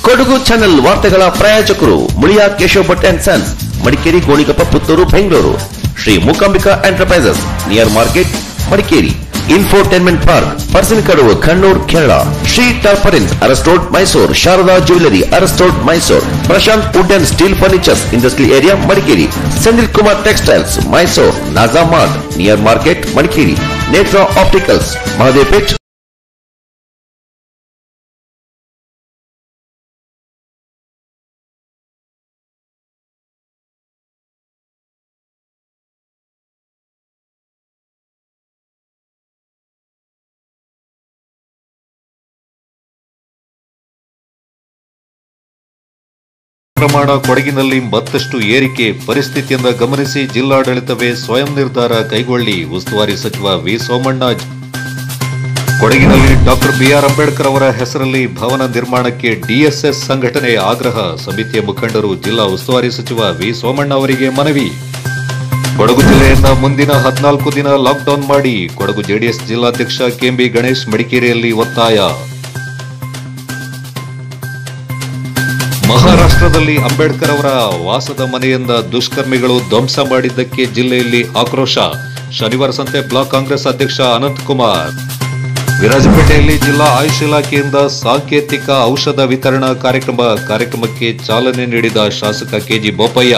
Kodagu channel ವಾರ್ತೆಗಳ ಪ್ರಾಯೋಜಕರು Muliya Keshav Bhat and sons Madikeri Gonikoppa Puttur Bengaluru Shri Mookambika enterprises near market Madikeri infotainment park Parsanakaduvu Kannur Kerala Shri ಟಾರ್ಪರಿನ್ ಅರಸ್ಟೋಡ್ ಮೈಸೂರ್ ಶಾರದಾ ಜ್ಯುವೆಲರಿ ಅರಸ್ಟೋಡ್ Mysore Prashanth wood and steel furnitures industrial area Madikeri Sendil Kumar textiles Mysore Naga mart near market Madikeri Netra opticals Mahadevpet ಪ್ರಮಾಣ ಕೊಡಗಿನಲ್ಲಿ ಮತ್ತಷ್ಟು ಏರಿಕೆ ಪರಿಸ್ಥಿತಿಯಿಂದ ಗಮನಿಸಿ ಜಿಲ್ಲಾಡಳಿತವೇ ಸ್ವಯಂ ನಿರ್ಧಾರ ಕೈಗೊಳ್ಳಿ ಉಸ್ತುವಾರಿ ಸಚಿವ ವಿ ಸೋಮಣ್ಣ ಕೊಡಗಿನಲ್ಲಿ ಡಾಕ್ಟರ್ ಬಿಆರ್ ಅಂಬೇಡ್ಕರ್ ಅವರ ಹೆಸರಲ್ಲಿ ಭವನ ನಿರ್ಮಾಣಕ್ಕೆ ಡಿಎಸ್ಎಸ್ ಸಂಘಟನೆ ಆಗ್ರಹ ಸಮಿತಿಯ ಮುಖಂಡರು ಜಿಲ್ಲಾ ಉಸ್ತುವಾರಿ ಸಚಿವ ವಿ ಸೋಮಣ್ಣ ಅವರಿಗೆ ಮನವಿ ಕೊಡಗು ಜಿಲ್ಲೆಯಿಂದ ಮುಂದಿನ ಹದಿನಾಲ್ಕು ದಿನ ಲಾಕ್ಡೌನ್ ಮಾಡಿ ಕೊಡಗು ಜೆಡಿಎಸ್ ಜಿಲ್ಲಾಧ್ಯಕ್ಷ ಕೆಂಬಿ ಗಣೇಶ್ ಮಡಿಕೇರಿಯಲ್ಲಿ ಒತ್ತಾಯ ಮಹಾರಾಷ್ಟ್ರದಲ್ಲಿ ಅಂಬೇಡ್ಕರ್ ಅವರ ವಾಸದ ಮನೆಯಿಂದ ದುಷ್ಕರ್ಮಿಗಳು ಧ್ವಂಸ ಮಾಡಿದ್ದಕ್ಕೆ ಜಿಲ್ಲೆಯಲ್ಲಿ ಆಕ್ರೋಶ ಶನಿವಾರ ಸಂತೆ ಬ್ಲಾಕ್ ಕಾಂಗ್ರೆಸ್ ಅಧ್ಯಕ್ಷ ಅನಂತ್ ಕುಮಾರ್ ವಿರಾಜಪೇಟೆಯಲ್ಲಿ ಜಿಲ್ಲಾ ಆಯುಷ್ ಇಲಾಖೆಯಿಂದ ಸಾಂಕೇತಿಕ ಔಷಧ ವಿತರಣಾ ಕಾರ್ಯಕ್ರಮ ಕಾರ್ಯಕ್ರಮಕ್ಕೆ ಚಾಲನೆ ನೀಡಿದ ಶಾಸಕ ಕೆಜಿ ಬೋಪಯ್ಯ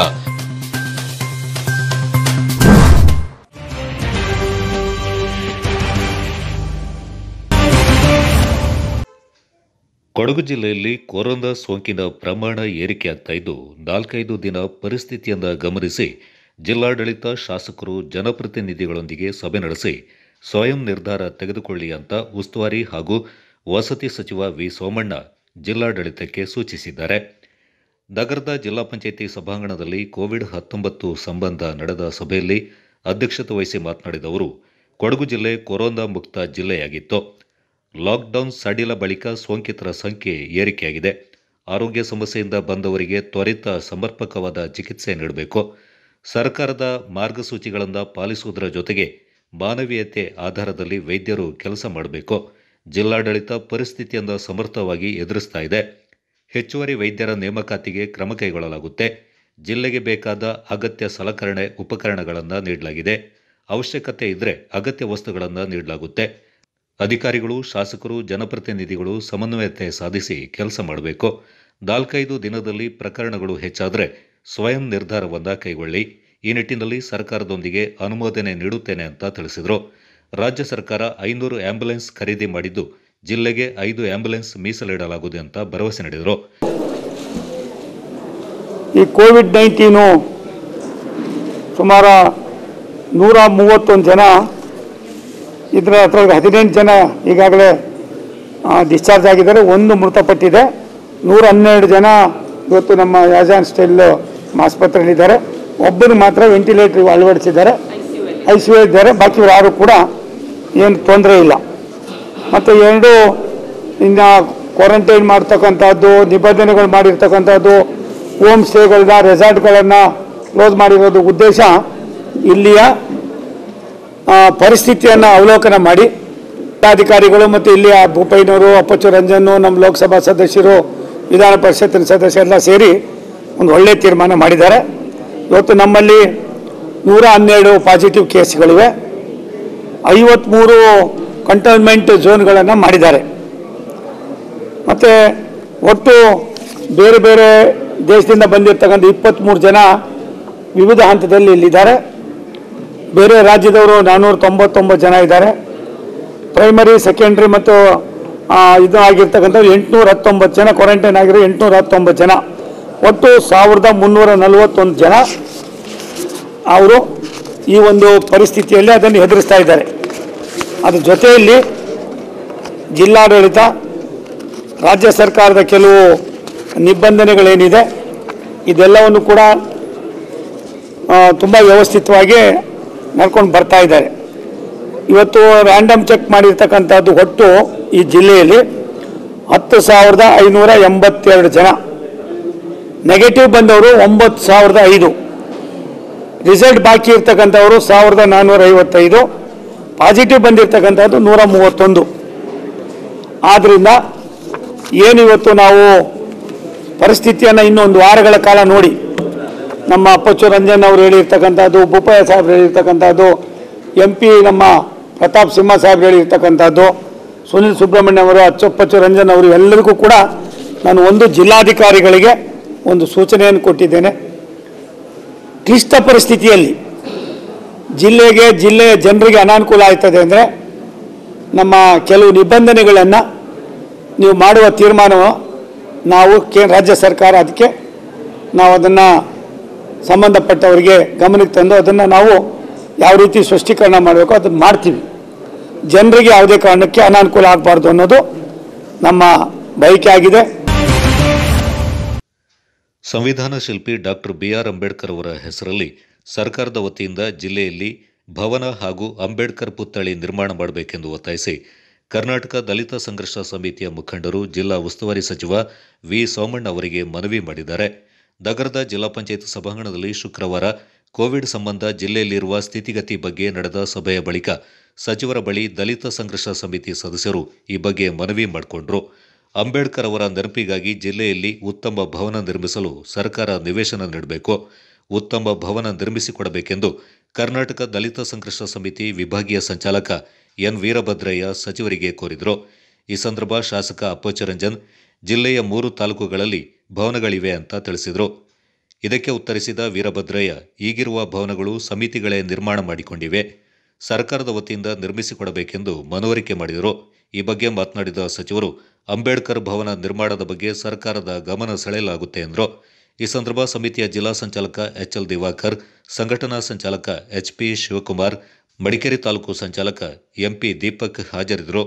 ಕೊಡಗು ಜಿಲ್ಲೆಯಲ್ಲಿ ಕೊರೋನಾ ಸೋಂಕಿನ ಪ್ರಮಾಣ ಏರಿಕೆಯಾಗ್ತಾ ಇದ್ದು ನಾಲ್ಕೈದು ದಿನ ಪರಿಸ್ಥಿತಿಯನ್ನ ಗಮನಿಸಿ ಜಿಲ್ಲಾಡಳಿತ ಶಾಸಕರು ಜನಪ್ರತಿನಿಧಿಗಳೊಂದಿಗೆ ಸಭೆ ನಡೆಸಿ ಸ್ವಯಂ ನಿರ್ಧಾರ ತೆಗೆದುಕೊಳ್ಳಿ ಅಂತ ಉಸ್ತುವಾರಿ ಹಾಗೂ ವಸತಿ ಸಚಿವ ವಿ ಸೋಮಣ್ಣ ಜಿಲ್ಲಾಡಳಿತಕ್ಕೆ ಸೂಚಿಸಿದ್ದಾರೆ ನಗರದ ಜಿಲ್ಲಾ ಪಂಚಾಯಿತಿ ಸಭಾಂಗಣದಲ್ಲಿ ಕೋವಿಡ್ ಹತ್ತೊಂಬತ್ತು ಸಂಬಂಧ ನಡೆದ ಸಭೆಯಲ್ಲಿ ಅಧ್ಯಕ್ಷತೆ ವಹಿಸಿ ಮಾತನಾಡಿದ ಅವರು ಕೊಡಗು ಜಿಲ್ಲೆ ಕೊರೋನಾ ಮುಕ್ತ ಜಿಲ್ಲೆಯಾಗಿತ್ತು ಲಾಕ್ಡೌನ್ ಸಡಿಲ ಬಳಿಕ ಸೋಂಕಿತರ ಸಂಖ್ಯೆ ಏರಿಕೆಯಾಗಿದೆ ಆರೋಗ್ಯ ಸಮಸ್ಯೆಯಿಂದ ಬಂದವರಿಗೆ ತ್ವರಿತ ಸಮರ್ಪಕವಾದ ಚಿಕಿತ್ಸೆ ನೀಡಬೇಕು ಸರ್ಕಾರದ ಮಾರ್ಗಸೂಚಿಗಳನ್ನು ಪಾಲಿಸುವುದರ ಜೊತೆಗೆ ಮಾನವೀಯತೆ ಆಧಾರದಲ್ಲಿ ವೈದ್ಯರು ಕೆಲಸ ಮಾಡಬೇಕು ಜಿಲ್ಲಾಡಳಿತ ಪರಿಸ್ಥಿತಿಯನ್ನು ಸಮರ್ಥವಾಗಿ ಎದುರಿಸ್ತಾ ಇದೆ ಹೆಚ್ಚುವರಿ ವೈದ್ಯರ ನೇಮಕಾತಿಗೆ ಕ್ರಮ ಕೈಗೊಳ್ಳಲಾಗುತ್ತೆ ಜಿಲ್ಲೆಗೆ ಬೇಕಾದ ಅಗತ್ಯ ಸಲಕರಣೆ ಉಪಕರಣಗಳನ್ನು ನೀಡಲಾಗಿದೆ ಅವಶ್ಯಕತೆ ಇದ್ದರೆ ಅಗತ್ಯ ವಸ್ತುಗಳನ್ನು ನೀಡಲಾಗುತ್ತೆ ಅಧಿಕಾರಿಗಳು ಶಾಸಕರು ಜನಪ್ರತಿನಿಧಿಗಳು ಸಮನ್ವಯತೆ ಸಾಧಿಸಿ ಕೆಲಸ ಮಾಡಬೇಕು ನಾಲ್ಕೈದು ದಿನದಲ್ಲಿ ಪ್ರಕರಣಗಳು ಹೆಚ್ಚಾದರೆ ಸ್ವಯಂ ನಿರ್ಧಾರವನ್ನ ಕೈಗೊಳ್ಳಿ ಈ ನಿಟ್ಟಿನಲ್ಲಿ ಸರ್ಕಾರದೊಂದಿಗೆ ಅನುಮೋದನೆ ನೀಡುತ್ತೇನೆ ಅಂತ ತಿಳಿಸಿದರು ರಾಜ್ಯ ಸರ್ಕಾರ ಐನೂರು ಆಂಬ್ಯುಲೆನ್ಸ್ ಖರೀದಿ ಮಾಡಿದ್ದು ಜಿಲ್ಲೆಗೆ ಐದು ಆಂಬ್ಯುಲೆನ್ಸ್ ಮೀಸಲಿಡಲಾಗುವುದು ಅಂತ ಭರವಸೆ ನೀಡಿದರು ಈ ಕೋವಿಡ್ ನೈನ್ಟೀನು ಸುಮಾರು ನೂರ ಮೂವತ್ತೊಂದು ಜನ ಇದರ ಹತ್ರ ಹದಿನೆಂಟು ಜನ ಈಗಾಗಲೇ ಡಿಸ್ಚಾರ್ಜ್ ಆಗಿದ್ದಾರೆ ಒಂದು ಮೃತಪಟ್ಟಿದೆ ನೂರ ಹನ್ನೆರಡು ಜನ ಇವತ್ತು ನಮ್ಮ ಯಾಜಾನ್ ಸ್ಟೈಲ್ ಆಸ್ಪತ್ರೆಯಲ್ಲಿದ್ದಾರೆ ಒಬ್ಬರು ಮಾತ್ರ ವೆಂಟಿಲೇಟರ್ ಅಳವಡಿಸಿದ್ದಾರೆ ಐ ಸಿ ಯು ಇದ್ದಾರೆ ಬಾಕಿ ಯಾರು ಕೂಡ ಏನು ತೊಂದರೆ ಇಲ್ಲ ಮತ್ತು ಎರಡು ಇನ್ನು ಕ್ವಾರಂಟೈನ್ ಮಾಡ್ತಕ್ಕಂಥದ್ದು ನಿಬಂಧನೆಗಳು ಮಾಡಿರ್ತಕ್ಕಂಥದ್ದು ಹೋಮ್ ಸ್ಟೇಗಳನ್ನ ರೆಸಾರ್ಟ್ಗಳನ್ನು ಕ್ಲೋಸ್ ಮಾಡಿರೋದು ಉದ್ದೇಶ ಇಲ್ಲಿಯ ಆ, ಪರಿಸ್ಥಿತಿಯನ್ನು ಅವಲೋಕನ ಮಾಡಿ ಜಿಲ್ಲಾಧಿಕಾರಿಗಳು ಮತ್ತು ಇಲ್ಲಿಯ ಭೂಪೈನವರು ಅಪ್ಪಚ್ಚು ರಂಜನ್ನು ನಮ್ಮ ಲೋಕಸಭಾ ಸದಸ್ಯರು ವಿಧಾನ ಪರಿಷತ್ತಿನ ಸದಸ್ಯರೆಲ್ಲ ಸೇರಿ ಒಂದು ಒಳ್ಳೆಯ ತೀರ್ಮಾನ ಮಾಡಿದ್ದಾರೆ ಇವತ್ತು ನಮ್ಮಲ್ಲಿ ನೂರ ಹನ್ನೆರಡು ಪಾಸಿಟಿವ್ ಕೇಸ್ಗಳಿವೆ ಐವತ್ತ್ಮೂರು ಕಂಟೈನ್ಮೆಂಟ್ ಝೋನ್ಗಳನ್ನು ಮಾಡಿದ್ದಾರೆ ಮತ್ತು ಒಟ್ಟು ಬೇರೆ ಬೇರೆ ದೇಶದಿಂದ ಬಂದಿರತಕ್ಕಂಥ ಇಪ್ಪತ್ತ್ಮೂರು ಜನ ವಿವಿಧ ಹಂತದಲ್ಲಿ ಇಲ್ಲಿದ್ದಾರೆ ಬೇರೆ ರಾಜ್ಯದವರು ನಾನ್ನೂರ ತೊಂಬತ್ತೊಂಬತ್ತು ಜನ ಇದ್ದಾರೆ ಪ್ರೈಮರಿ ಸೆಕೆಂಡ್ರಿ ಮತ್ತು ಆ, ಇದು ಆಗಿರ್ತಕ್ಕಂಥವ್ರು ಎಂಟುನೂರ ಹತ್ತೊಂಬತ್ತು ಜನ ಕ್ವಾರಂಟೈನ್ ಆಗಿರೋ ಎಂಟುನೂರ ಹತ್ತೊಂಬತ್ತು ಜನ ಒಟ್ಟು ಸಾವಿರದ ಮುನ್ನೂರ ನಲವತ್ತೊಂದು ಜನ ಅವರು ಈ ಒಂದು ಪರಿಸ್ಥಿತಿಯಲ್ಲಿ ಅದನ್ನು ಎದುರಿಸ್ತಾ ಇದ್ದಾರೆ ಅದ್ರ ಜೊತೆಯಲ್ಲಿ ಜಿಲ್ಲಾಡಳಿತ ರಾಜ್ಯ ಸರ್ಕಾರದ ಕೆಲವು ನಿಬಂಧನೆಗಳೇನಿದೆ ಇದೆಲ್ಲವನ್ನು ಕೂಡ ತುಂಬ ವ್ಯವಸ್ಥಿತವಾಗಿ ನಡ್ಕೊಂಡು ಬರ್ತಾ ಇದ್ದಾರೆ ಇವತ್ತು ರ್ಯಾಂಡಮ್ ಚೆಕ್ ಮಾಡಿರ್ತಕ್ಕಂಥದ್ದು ಒಟ್ಟು ಈ ಜಿಲ್ಲೆಯಲ್ಲಿ ಹತ್ತು ಸಾವಿರದ ಐನೂರ ಎಂಬತ್ತೆರಡು ಜನ ನೆಗೆಟಿವ್ ಬಂದವರು ಒಂಬತ್ತು ಸಾವಿರದ ಐದು ರಿಸಲ್ಟ್ ಬಾಕಿ ಇರ್ತಕ್ಕಂಥವರು ಸಾವಿರದ ನಾನ್ನೂರ ಐವತ್ತೈದು ಪಾಸಿಟಿವ್ ಬಂದಿರತಕ್ಕಂಥದ್ದು ನೂರ ಮೂವತ್ತೊಂದು ಆದ್ದರಿಂದ ಏನಿವತ್ತು ನಾವು ಪರಿಸ್ಥಿತಿಯನ್ನು ಇನ್ನೊಂದು ವಾರಗಳ ಕಾಲ ನೋಡಿ ನಮ್ಮ ಅಪ್ಪಚ್ಚು ರಂಜನ್ ಅವರು ಹೇಳಿರ್ತಕ್ಕಂಥದ್ದು ಬೋಪಯ್ಯ ಸಾಹೇಬ್ರು ಹೇಳಿರ್ತಕ್ಕಂಥದ್ದು ಎಂ ಪಿ ನಮ್ಮ ಪ್ರತಾಪ್ ಸಿಂಹ ಸಾಹೇಬ್ರು ಹೇಳಿರ್ತಕ್ಕಂಥದ್ದು ಸುನಿಲ್ ಸುಬ್ರಹ್ಮಣ್ಯ ಅವರು ಅಚ್ಚಪ್ಪಚ್ಚು ರಂಜನ್ ಅವರು ಎಲ್ಲರಿಗೂ ಕೂಡ ನಾನು ಒಂದು ಜಿಲ್ಲಾಧಿಕಾರಿಗಳಿಗೆ ಒಂದು ಸೂಚನೆಯನ್ನು ಕೊಟ್ಟಿದ್ದೇನೆ ಕ್ಲಿಷ್ಟ ಪರಿಸ್ಥಿತಿಯಲ್ಲಿ ಜಿಲ್ಲೆಗೆ ಜಿಲ್ಲೆಯ ಜನರಿಗೆ ಅನಾನುಕೂಲ ಆಯ್ತದೆ ಅಂದರೆ ನಮ್ಮ ಕೆಲವು ನಿಬಂಧನೆಗಳನ್ನು ನೀವು ಮಾಡುವ ತೀರ್ಮಾನ ನಾವು ಕೇ ರಾಜ್ಯ ಸರ್ಕಾರ ಅದಕ್ಕೆ ನಾವು ಅದನ್ನು ಸಂಬಂಧಪಟ್ಟವರಿಗೆ ಗಮನಕ್ಕೆ ತಂದು ಅದನ್ನು ನಾವು ಯಾವ ರೀತಿ ಸ್ಪಷ್ಟೀಕರಣ ಮಾಡಬೇಕು ಅದನ್ನು ಮಾಡ್ತೀವಿ ಜನರಿಗೆ ಯಾವುದೇ ಕಾರಣಕ್ಕೆ ಅನಾನುಕೂಲ ಆಗಬಾರ್ದು ಅನ್ನೋದು ನಮ್ಮ ಬಯಕೆ ಆಗಿದೆ ಸಂವಿಧಾನ ಶಿಲ್ಪಿ ಡಾಕ್ಟರ್ ಬಿಆರ್ ಅಂಬೇಡ್ಕರ್ ಅವರ ಹೆಸರಲ್ಲಿ ಸರ್ಕಾರದ ವತಿಯಿಂದ ಜಿಲ್ಲೆಯಲ್ಲಿ ಭವನ ಹಾಗೂ ಅಂಬೇಡ್ಕರ್ ಪುತ್ಥಳಿ ನಿರ್ಮಾಣ ಮಾಡಬೇಕೆಂದು ಒತ್ತಾಯಿಸಿ ಕರ್ನಾಟಕ ದಲಿತ ಸಂಘರ್ಷ ಸಮಿತಿಯ ಮುಖಂಡರು ಜಿಲ್ಲಾ ಉಸ್ತುವಾರಿ ಸಚಿವ ವಿ ಸೋಮಣ್ಣ ಅವರಿಗೆ ಮನವಿ ಮಾಡಿದ್ದಾರೆ ನಗರದ ಜಿಲ್ಲಾ ಪಂಚಾಯತ್ ಸಭಾಂಗಣದಲ್ಲಿ ಶುಕ್ರವಾರ ಕೋವಿಡ್ ಸಂಬಂಧ ಜಿಲ್ಲೆಯಲ್ಲಿರುವ ಸ್ಥಿತಿಗತಿ ಬಗ್ಗೆ ನಡೆದ ಸಭೆಯ ಬಳಿಕ ಸಚಿವರ ಬಳಿ ದಲಿತ ಸಂಘರ್ಷ ಸಮಿತಿ ಸದಸ್ಯರು ಈ ಬಗ್ಗೆ ಮನವಿ ಮಾಡಿಕೊಂಡ್ರು ಅಂಬೇಡ್ಕರ್ ಅವರ ನೆನಪಿಗಾಗಿ ಜಿಲ್ಲೆಯಲ್ಲಿ ಉತ್ತಮ ಭವನ ನಿರ್ಮಿಸಲು ಸರ್ಕಾರ ನಿವೇಶನ ನೀಡಬೇಕು ಉತ್ತಮ ಭವನ ನಿರ್ಮಿಸಿಕೊಡಬೇಕೆಂದು ಕರ್ನಾಟಕ ದಲಿತ ಸಂಘರ್ಷ ಸಮಿತಿ ವಿಭಾಗೀಯ ಸಂಚಾಲಕ ಎನ್ ವೀರಭದ್ರಯ್ಯ ಸಚಿವರಿಗೆ ಕೋರಿದರು ಈ ಸಂದರ್ಭ ಶಾಸಕ ಅಪ್ಪಚ್ಚರಂಜನ್ ಜಿಲ್ಲೆಯ ಮೂರು ತಾಲೂಕುಗಳಲ್ಲಿ ಭವನಗಳಿವೆ ಅಂತ ತಿಳಿಸಿದರು ಇದಕ್ಕೆ ಉತ್ತರಿಸಿದ ವೀರಭದ್ರಯ್ಯ ಈಗಿರುವ ಭವನಗಳು ಸಮಿತಿಗಳೇ ನಿರ್ಮಾಣ ಮಾಡಿಕೊಂಡಿವೆ ಸರ್ಕಾರದ ವತಿಯಿಂದ ನಿರ್ಮಿಸಿಕೊಡಬೇಕೆಂದು ಮನವರಿಕೆ ಮಾಡಿದರು ಈ ಬಗ್ಗೆ ಮಾತನಾಡಿದ ಸಚಿವರು ಅಂಬೇಡ್ಕರ್ ಭವನ ನಿರ್ಮಾಣದ ಬಗ್ಗೆ ಸರ್ಕಾರದ ಗಮನ ಸೆಳೆಯಲಾಗುತ್ತೆ ಎಂದರು ಈ ಸಂದರ್ಭ ಸಮಿತಿಯ ಜಿಲ್ಲಾ ಸಂಚಾಲಕ ಎಚ್ಎಲ್ ದಿವಾಕರ್ ಸಂಘಟನಾ ಸಂಚಾಲಕ ಎಚ್ಪಿ ಶಿವಕುಮಾರ್ ಮಡಿಕೇರಿ ತಾಲೂಕು ಸಂಚಾಲಕ ಎಂಪಿ ದೀಪಕ್ ಹಾಜರಿದ್ದರು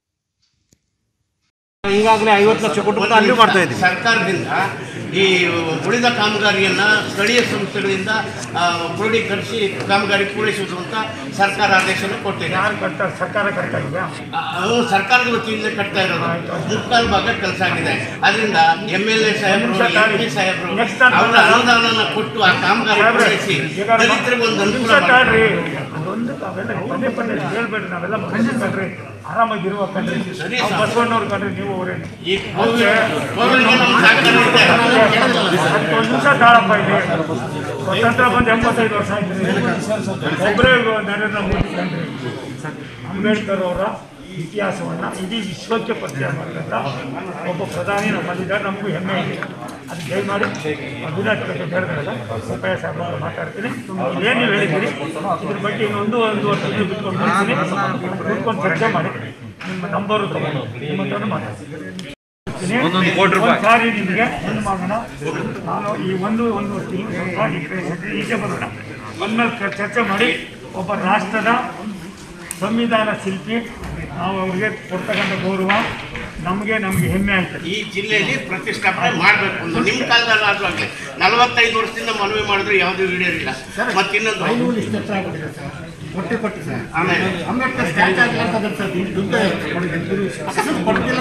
ಈಗಾಗಲೇ ಐವತ್ತು ಲಕ್ಷ ಕೊಟ್ಟು ಅಲ್ಲಿ ಮಾಡ್ತಾ ಇದ್ದೀವಿ ಸರ್ಕಾರದಿಂದ ಈ ಉಳಿದ ಕಾಮಗಾರಿಯನ್ನ ಸ್ಥಳೀಯ ಸಂಸ್ಥೆಗಳಿಂದ ಆ, ಕ್ರೋಢೀಕರಿಸಿ ಕಾಮಗಾರಿ ಪೂರೈಸುವುದು ಅಂತ ಸರ್ಕಾರ ಆದೇಶನ ಕೊಟ್ಟಿದೆ ಯಾರು ಕಟ್ತಾರೆ ಸರ್ಕಾರ ಕಟ್ತಾ ಇದೆಯಾ ಆ, ಅದು ಸರ್ಕಾರದ ವತಿಯಿಂದ ಕಟ್ತಾ ಇರೋದು ಮುಕ್ಕಾಲು ಭಾಗ ಕೆಲಸ ಆಗಿದೆ ಅದರಿಂದ ಎಮ್ ಎಲ್ ಎ ಸಾಹೇಬರು ಎಂ ಪಿ ಸಾಹೇಬರು Next time ಅವರ ಅನುದಾನ ಕೊಟ್ಟು ಆ ಕಾಮಗಾರಿ ಪೂರೈಸಿ ದಲಿತರಿಗೆ ಒಂದು ಅನುಕೂಲ ಮಾಡಿ ಅದೊಂದು ತಾವೆಲ್ಲ ಪದೇ ಪದೇ ಹೇಳ್ಬೇಡ್ರಿ ನಾವೆಲ್ಲ ಮನುಷ್ಯರು ಆರಾಮಾಗಿರುವ ಕಣ್ರಿ ಸರಿ ನಾವು ಸರ್. ಬಸವಣ್ಣವ್ರ ಕಣ್ರಿ ನೀವು ಅವರೇ ಈ ಕೋವಿಡ್ ಕೋವಿಡ್ಗೆ ನಮ್ಗೆ ಸಹಕಾರ ಇದೆ ಒಂದು ನಿಮಿಷ ತಾಳಪ್ಪ ಇದೆ ಸ್ವತಂತ್ರ ಬಂದು ಎಂಬತ್ತೈದು ವರ್ಷ ಆಯ್ತು ಒಬ್ಬರೇ ನರೇಂದ್ರ ಮೋದಿ ಕಂಡ್ರಿ ಅಂಬೇಡ್ಕರ್ ಅವರ ಇತಿಹಾಸವನ್ನು ಇಡೀ ವಿಶ್ವಕ್ಕೆ ಪರಿಚಯ ಮಾಡಿದಂಥ ಒಬ್ಬ ಪ್ರಧಾನಿ ನಮ್ಮಲ್ಲಿದ್ದಾರೆ ನಮಗೂ ಹೆಮ್ಮೆ ಇದೆ ಅದು ದಯಮಾಡಿ ವಿರಾಟ್ ಬಗ್ಗೆ ಹೇಳಿದ್ರಲ್ಲ ಉಪಾಯ ಸಾಹೇಬ್ ಅವರು ಮಾತಾಡ್ತೀನಿ ಏನು ನೀವು ಹೇಳಿದ್ದೀರಿ ಇದ್ರ ಬಗ್ಗೆ ಇನ್ನೊಂದು ಒಂದು ವರ್ಷ ಬಿಟ್ಕೊಂಡು ಬರ್ತೀನಿ ಕೂತ್ಕೊಂಡು ಚರ್ಚೆ ಮಾಡಿ ನಿಮ್ಮ ನಂಬರು ತಗೊಂಡು ನಿಮ್ಮ ಹತ್ರ ಮಾತಾಡ್ತೀನಿ ಒಂದೊಂದು ಕೋಟಿ ರೂಪಾಯಿ. ಸಾರಿ ನಿಮಗೆ ಒಂದು ಮಾಡೋಣ ನಾನು ಈ ಒಂದು ಒಂದು ತಿಂಗಳು ಸ್ವಲ್ಪ ಈ ಕಡೆ ಈಚೆ ಬರೋಣ ಬಂದ್ಮೇಲೆ ಚ- ಚರ್ಚೆ ಮಾಡಿ ಒಬ್ಬ ರಾಷ್ಟ್ರದ ಸಂವಿಧಾನ ಶಿಲ್ಪಿ ನಾವು ಅವ್ರಿಗೆ ಕೊಡ್ತಕ್ಕಂಥ ಗೌರವ ನಮಗೆ ನಮಗೆ ಹೆಮ್ಮೆ ಆಯ್ತದೆ ಈ ಜಿಲ್ಲೆಯಲ್ಲಿ ಪ್ರತಿಷ್ಠಾಪನೆ ಮಾಡಬೇಕು ಅಂತ ನಿಮ್ಮ ಕಾಲದಲ್ಲಾದ್ರೂ ಆಗಲಿ ನಲವತ್ತೈದು ವರ್ಷದಿಂದ ಮನವಿ ಮಾಡಿದ್ರೆ ಯಾವುದೂ ಈಡೇರಿಲ್ಲ ಮತ್ತೆ ಇನ್ನೊಂದು ಆಮೇಲೆ ಅಂಬೇಡ್ಕರ್ ಸ್ಟ್ಯಾಚು ಆಗ್ಲಾರ್ದು ಸರ್ ದುಡ್ಡು ಕೊಡ್ತಿಲ್ಲ